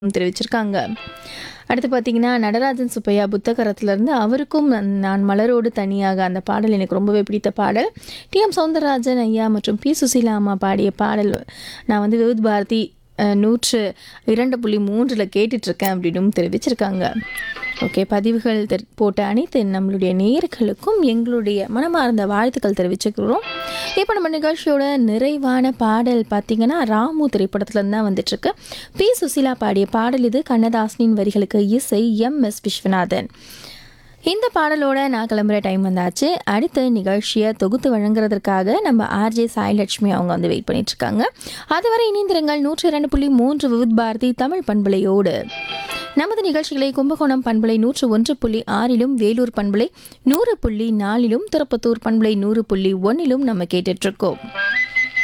தெரிவிச்சிருக்காங்க அடுத்து பார்த்தீங்கன்னா நடராஜன் சுப்பையா புத்தகரத்துலேருந்து அவருக்கும் நான் மலரோடு தனியாக அந்த பாடல் எனக்கு ரொம்பவே பிடித்த பாடல் டி எம் சௌந்தரராஜன் ஐயா மற்றும் பி சுசீலா அம்மா பாடிய பாடல் நான் வந்து விவித் பாரதி அஹ், நூற்று இரண்டு புள்ளி மூன்றில் கேட்டுட்ருக்கேன் அப்படின்னு தெரிவிச்சிருக்காங்க ஓகே பதிவுகள் தெர் போட்ட அனைத்து நம்மளுடைய நேயர்களுக்கும் எங்களுடைய மனமார்ந்த வாழ்த்துக்கள் தெரிவிச்சுக்கிறோம் இப்போ நம்ம நிகழ்ச்சியோட நிறைவான பாடல் பார்த்தீங்கன்னா ராமு திரைப்படத்துலேருந்து தான் வந்துட்டுருக்கு பி சுசீலா பாடிய பாடல் இது கண்ணதாசனின் வரிகளுக்கு இசை எம் எஸ் விஸ்வநாதன் இந்த பாடலோட நான் கிளம்புற டைம் வந்தாச்சு அடுத்த நிகழ்ச்சியை தொகுத்து வழங்குறதற்காக நம்ம ஆர்ஜே சாய்லட்சுமி அவங்க வந்து வெயிட் பண்ணிட்டு இருக்காங்க அதுவரை இணைந்திருங்கள் நூற்றி இரண்டு புள்ளி மூன்று விவித் பாரதி தமிழ் பண்பலையோடு நமது நிகழ்ச்சிகளை கும்பகோணம் பண்பலை நூற்று ஒன்று புள்ளி ஆறிலும் வேலூர் பண்பலை நூறு புள்ளி நாலிலும் திருப்பத்தூர் பண்பலை நூறு புள்ளி ஒன்னிலும் நம்ம கேட்டுட்ருக்கோம்